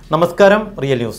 നമസ്കാരം real news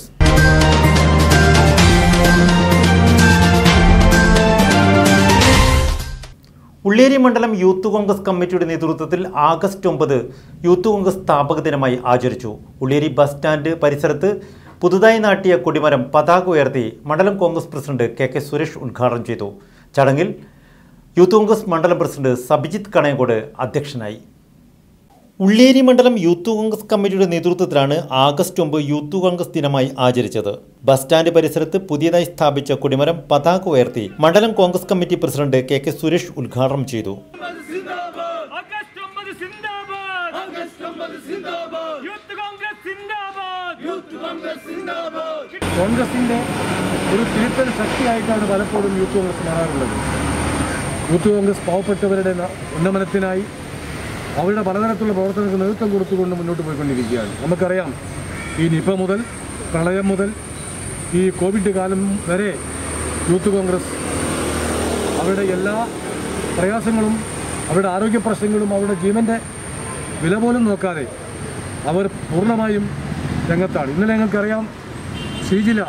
Ulliyeri മണ്ഡലം youth Congress കമ്മിറ്റിയുടെ നേതൃത്വത്തിൽ ആഗസ്റ്റ് ഒമ്പത് യൂത്ത് കോൺഗ്രസ് സ്ഥാപക ദിനമായി ആചരിച്ചു ഉള്ളേരി ബസ് സ്റ്റാൻഡ് പരിസരത്ത് പുതുതായി നാട്ടിയ കൊടിമരം പതാക ഉയർത്തി മണ്ഡലം Congress president K K Suresh ഉദ്ഘാടനം ചെയ്തു ചടങ്ങിൽ യൂത്ത് കോൺഗ്രസ് മണ്ഡലം പ്രസിഡന്റ് സബിജിത്ത് കണയങ്കോട് അധ്യക്ഷനായി ഉള്ളേരി മണ്ഡലം യൂത്ത് കോൺഗ്രസ് കമ്മിറ്റിയുടെ നേതൃത്വത്തിലാണ് ആഗസ്റ്റ് ഒമ്പത് യൂത്ത് കോൺഗ്രസ് ദിനമായി ആചരിച്ചത് ബസ് സ്റ്റാൻഡ് പരിസരത്ത് പുതിയതായി സ്ഥാപിച്ച കൊടിമരം പതാക ഉയർത്തി മണ്ഡലം Congress committee president K K Suresh ഉദ്ഘാടനം ചെയ്തു ಆಗಸ್ಟ್ ಒಂಬತ್ತು ಸಿಂದಾಬಾದ್ ಆಗಸ್ಟ್ ಒಂಬತ್ತು ಸಿಂದಾಬಾದ್ ಯೂತ್ ಕಾಂಗ್ರೆಸ್ ಸಿಂದಾಬಾದ್ ಯೂತ್ ಕಾಂಗ್ರೆಸ್ ಸಿಂದಾಬಾದ್ കോൺഗ്രസിൻ്റെ ഒരു തിരുത്തൽ ശക്തിയായിട്ടാണ് പലപ്പോഴും യൂത്ത് കോൺഗ്രസ് മാറാറുള്ളത് യൂത്ത് കോൺഗ്രസ് പാവപ്പെട്ടവരുടെ ന- ഉന്നമനത്തിനായി അവരുടെ പലതരത്തിലുള്ള പ്രവർത്തനങ്ങൾക്ക് നേതൃത്വം കൊടുത്തുകൊണ്ട് മുന്നോട്ട് പോയിക്കൊണ്ടിരിക്കുകയാണ് നമുക്കറിയാം ഈ നിപ മുതൽ പ്രളയം മുതൽ ഈ കോവിഡ് കാലം വരെ യൂത്ത് കോൺഗ്രസ് അവരുടെ എല്ലാ പ്രയാസങ്ങളും അവരുടെ ആരോഗ്യ പ്രശ്നങ്ങളും അവരുടെ ജീവൻ്റെ വില പോലും നോക്കാതെ അവർ പൂർണ്ണമായും രംഗത്താണ് ഇന്നലെ ഞങ്ങൾക്കറിയാം ശ്രീജില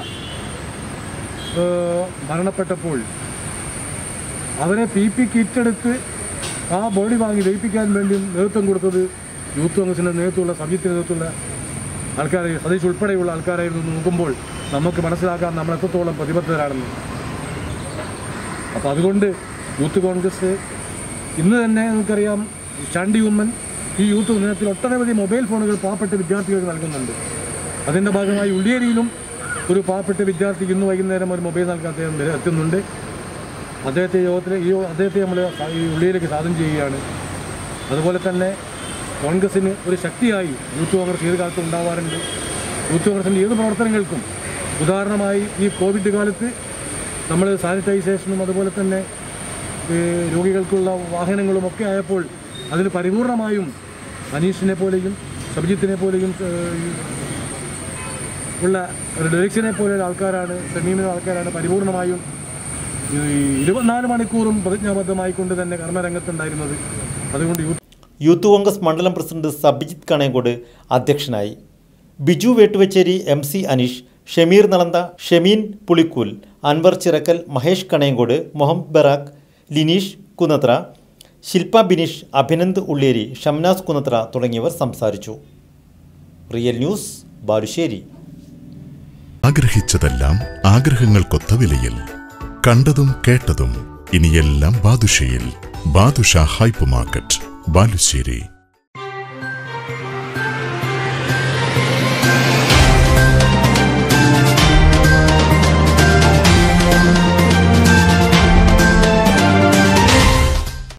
ഏഹ്, മരണപ്പെട്ടപ്പോൾ അവരെ പി പി കിറ്റ് എടുത്ത് ആ ബോഡി വാങ്ങി ദഹിപ്പിക്കാൻ വേണ്ടി നേതൃത്വം കൊടുത്തത് യൂത്ത് കോൺഗ്രസിൻ്റെ നേതൃത്വമുള്ള സംയുക്ത നേതൃത്വമുള്ള ആൾക്കാരെ സതീഷ് ഉൾപ്പെടെയുള്ള ആൾക്കാരായിരുന്നു നോക്കുമ്പോൾ നമുക്ക് മനസ്സിലാക്കാൻ നമ്മൾ എത്രത്തോളം പ്രതിബദ്ധരാണെന്ന് അപ്പോൾ അതുകൊണ്ട് യൂത്ത് കോൺഗ്രസ് ഇന്ന് തന്നെ നമുക്കറിയാം ചാണ്ടി ഉമ്മൻ ഈ യൂത്ത് ദിനത്തിൽ ഒട്ടനവധി മൊബൈൽ ഫോണുകൾ പാവപ്പെട്ട വിദ്യാർത്ഥികൾക്ക് നൽകുന്നുണ്ട് അതിൻ്റെ ഭാഗമായി ഉള്ളിയേരിയിലും ഒരു പാവപ്പെട്ട വിദ്യാർത്ഥിക്ക് ഇന്ന് വൈകുന്നേരം ഒരു മൊബൈൽ നൽകാൻ അദ്ദേഹം വരെ എത്തുന്നുണ്ട് അദ്ദേഹത്തെ യോഗത്തിൽ ഈ അദ്ദേഹത്തെ നമ്മൾ ഈ ഉള്ളിയിലേക്ക് സാധനം ചെയ്യുകയാണ് അതുപോലെ തന്നെ കോൺഗ്രസ്സിന് ഒരു ശക്തിയായി യൂത്ത് കോൺഗ്രസ് ഏത് കാലത്തും ഉണ്ടാവാറുണ്ട് യൂത്ത് കോൺഗ്രസിൻ്റെ ഏത് പ്രവർത്തനങ്ങൾക്കും ഉദാഹരണമായി ഈ കോവിഡ് കാലത്ത് നമ്മൾ സാനിറ്റൈസേഷനും അതുപോലെ തന്നെ ഈ രോഗികൾക്കുള്ള വാഹനങ്ങളും ഒക്കെ ആയപ്പോൾ അതിന് പരിപൂർണമായും അനീഷിനെ പോലെയും സബ്ജിത്തിനെ പോലെയും ഏഹ്, ഉള്ള ഒരു ഡയറക്ഷനെ പോലെയുള്ള ആൾക്കാരാണ് സെമീമിനുള്ള ആൾക്കാരാണ് പരിപൂർണമായും ഈ ഇരുപത്തിനാല് മണിക്കൂറും പ്രതിജ്ഞാബദ്ധമായിക്കൊണ്ട് തന്നെ കർമ്മരംഗത്തുണ്ടായിരുന്നത് അതുകൊണ്ട് യൂത്ത് യൂത്ത് കോൺഗ്രസ് മണ്ഡലം പ്രസിഡന്റ് സബിജിത്ത് കണയങ്കോട് അധ്യക്ഷനായി ബിജു വേട്ടുവച്ചേരി എം സി അനീഷ് ഷമീർ നളന്ത ഷമീൻ പുളിക്കൂൽ അൻവർ ചിറക്കൽ മഹേഷ് കണയങ്കോട് മുഹമ്മദ് ബറാഖ് ലിനീഷ് കുന്നത്ര ശില്പ ബിനീഷ് അഭിനന്ദ് ഉള്ളേരി ഷംനാസ് കുന്നത്ര തുടങ്ങിയവർ സംസാരിച്ചു റിയൽ ന്യൂസ് ബാലുശ്ശേരി ആഗ്രഹിച്ചതെല്ലാം ആഗ്രഹങ്ങൾക്കൊത്ത വിലയിൽ കണ്ടതും കേട്ടതും ഇനിയെല്ലാം ബാദുഷയിൽ ബാദുഷ ഹൈപ്പർ മാർക്കറ്റ് ബാലുശ്ശേരി